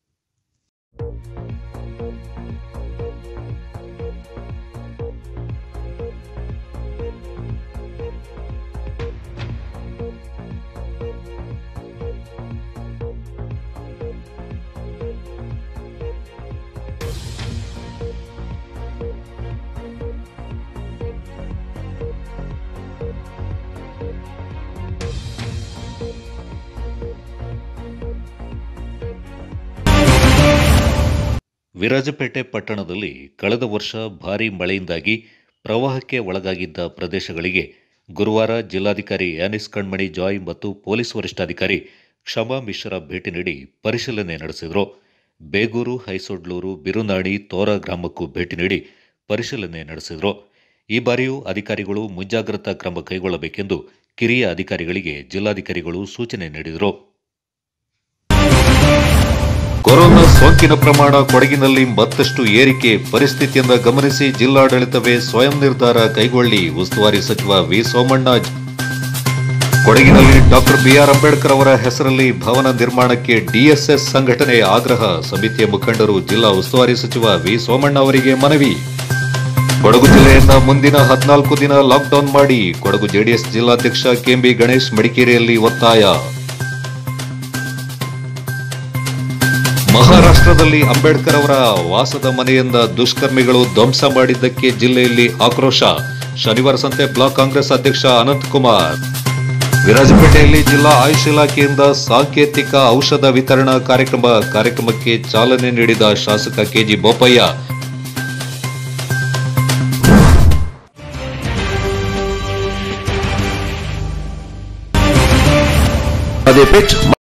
ವಿರಾಜಪೇಟೆ ಪಟ್ಟಣದಲ್ಲಿ ಕಳೆದ ವರ್ಷ ಭಾರೀ ಮಳೆಯಿಂದಾಗಿ ಪ್ರವಾಹಕ್ಕೆ ಒಳಗಾಗಿದ್ದ ಪ್ರದೇಶಗಳಿಗೆ ಗುರುವಾರ ಜಿಲ್ಲಾಧಿಕಾರಿ ಯಾನಿಸ್ ಕಣ್ಮಣಿ ಜಾಯ್ ಮತ್ತು ಪೊಲೀಸ್ ವರಿಷ್ಠಾಧಿಕಾರಿ ಕ್ಷಮಾ ಮಿಶ್ರಾ ಭೇಟಿ ನೀಡಿ ಪರಿಶೀಲನೆ ನಡೆಸಿದರು ಬೇಗೂರು ಹೈಸೊಡ್ಲೂರು ಬಿರುನಾಣಿ ತೋರ ಗ್ರಾಮಕ್ಕೂ ಭೇಟಿ ನೀಡಿ ಪರಿಶೀಲನೆ ನಡೆಸಿದರು ಈ ಬಾರಿಯೂ ಅಧಿಕಾರಿಗಳು ಮುಂಜಾಗ್ರತಾ ಕ್ರಮ ಕೈಗೊಳ್ಳಬೇಕೆಂದು ಕಿರಿಯ ಅಧಿಕಾರಿಗಳಿಗೆ ಜಿಲ್ಲಾಧಿಕಾರಿಗಳು ಸೂಚನೆ ನೀಡಿದರು ಕೊರೋನಾ ಸೋಂಕಿನ ಪ್ರಮಾಣ ಕೊಡಗಿನಲ್ಲಿ ಮತ್ತಷ್ಟು ಏರಿಕೆ ಪರಿಸ್ಥಿತಿಯಿಂದ ಗಮನಿಸಿ ಜಿಲ್ಲಾಡಳಿತವೇ ಸ್ವಯಂ ನಿರ್ಧಾರ ಕೈಗೊಳ್ಳಿ ಉಸ್ತುವಾರಿ ಸಚಿವ ವಿ ಸೋಮಣ್ಣ ಕೊಡಗಿನಲ್ಲಿ ಡಾಕ್ಟರ್ ಬಿಆರ್ ಅಂಬೇಡ್ಕರ್ ಅವರ ಹೆಸರಲ್ಲಿ ಭವನ ನಿರ್ಮಾಣಕ್ಕೆ ಡಿಎಸ್ಎಸ್ ಸಂಘಟನೆ ಆಗ್ರಹ ಸಮಿತಿಯ ಮುಖಂಡರು ಜಿಲ್ಲಾ ಉಸ್ತುವಾರಿ ಸಚಿವ ವಿ ಸೋಮಣ್ಣ ಅವರಿಗೆ ಮನವಿ ಕೊಡಗು ಜಿಲ್ಲೆಯಿಂದ ಮುಂದಿನ ಹದಿನಾಲ್ಕು ದಿನ ಲಾಕ್ಡೌನ್ ಮಾಡಿ ಕೊಡಗು ಜೆಡಿಎಸ್ ಜಿಲ್ಲಾಧ್ಯಕ್ಷ ಕೆಂಬಿ ಗಣೇಶ್ ಮಡಿಕೇರಿಯಲ್ಲಿ ಒತ್ತಾಯ ಮಹಾರಾಷ್ಟ್ರದಲ್ಲಿ ಅಂಬೇಡ್ಕರ್ ಅವರ ವಾಸದ ಮನೆಯಿಂದ ದುಷ್ಕರ್ಮಿಗಳು ಧ್ವಂಸ ಮಾಡಿದ್ದಕ್ಕೆ ಜಿಲ್ಲೆಯಲ್ಲಿ ಆಕ್ರೋಶ ಶನಿವಾರ ಸಂತೆ ಬ್ಲಾಕ್ ಕಾಂಗ್ರೆಸ್ ಅಧ್ಯಕ್ಷ ಅನಂತ್ ಕುಮಾರ್ ವಿರಾಜಪೇಟೆಯಲ್ಲಿ ಜಿಲ್ಲಾ ಆಯುಷ್ ಇಲಾಖೆಯಿಂದ ಸಾಂಕೇತಿಕ ಔಷಧ ವಿತರಣಾ ಕಾರ್ಯಕ್ರಮ ಕಾರ್ಯಕ್ರಮಕ್ಕೆ ಚಾಲನೆ ನೀಡಿದ ಶಾಸಕ ಕೆಜಿ ಬೋಪಯ್ಯ ಅದೇ ಪಿಚ್